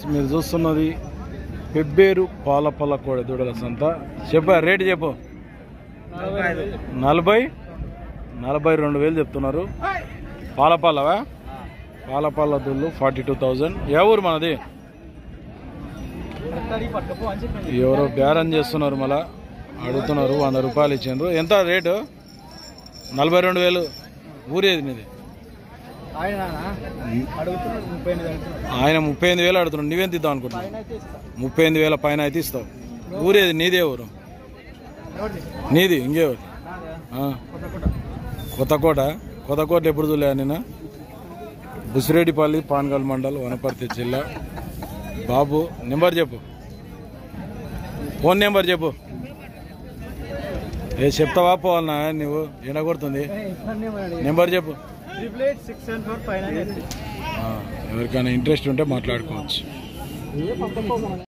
మీరు చూస్తున్నది పెబ్బేరు పాలపల్ల కోడి దూడల సంత చెప్పా రేటు చెప్పు నలభై నలభై రెండు వేలు చెప్తున్నారు పాలపల్లవా పాలపల్ల దుళ్ళు ఫార్టీ టూ థౌజండ్ ఏ ఊరు మనది ఎవరో బేరం చేస్తున్నారు మళ్ళా అడుగుతున్నారు వంద రూపాయలు ఇచ్చిండ్రు ఎంత రేటు నలభై రెండు వేలు ఊరేది మీది ఆయన అడుగుతున్నాడు ముప్పై ఎనిమిది అడుగుతున్నాడు ఆయన ముప్పై ఎనిమిది వేలు అడుగుతున్నాడు నువ్వెంత ఇద్దాం అనుకుంటున్నావు ఆయన అయితే ఇస్తా ముప్పై ఎనిమిది వేల పైన అయితే ఇస్తావు ఊరేది నీదే ఊరు ఎవరిది నీది ఇంకే ఊరు నాదా? ఆ, కొత్త కొట్ట కొత్తకోట కొత్తకోట ఎప్పుడు చూలే నేను బుసిరెడ్డిపల్లి పాన్గల్ మండల్ వనపర్తి జిల్లా బాబు నెంబర్ చెప్పు ఫోన్ నెంబర్ చెప్పు ఏ చెప్తావా పోవాలన్నా నువ్వు ఎండగొడుతుంది నెంబర్ చెప్పు triple eight six seven four five nine ఆ, ఎవరికైనా ఇంట్రెస్ట్ ఉంటే మాట్లాడుకోవచ్చు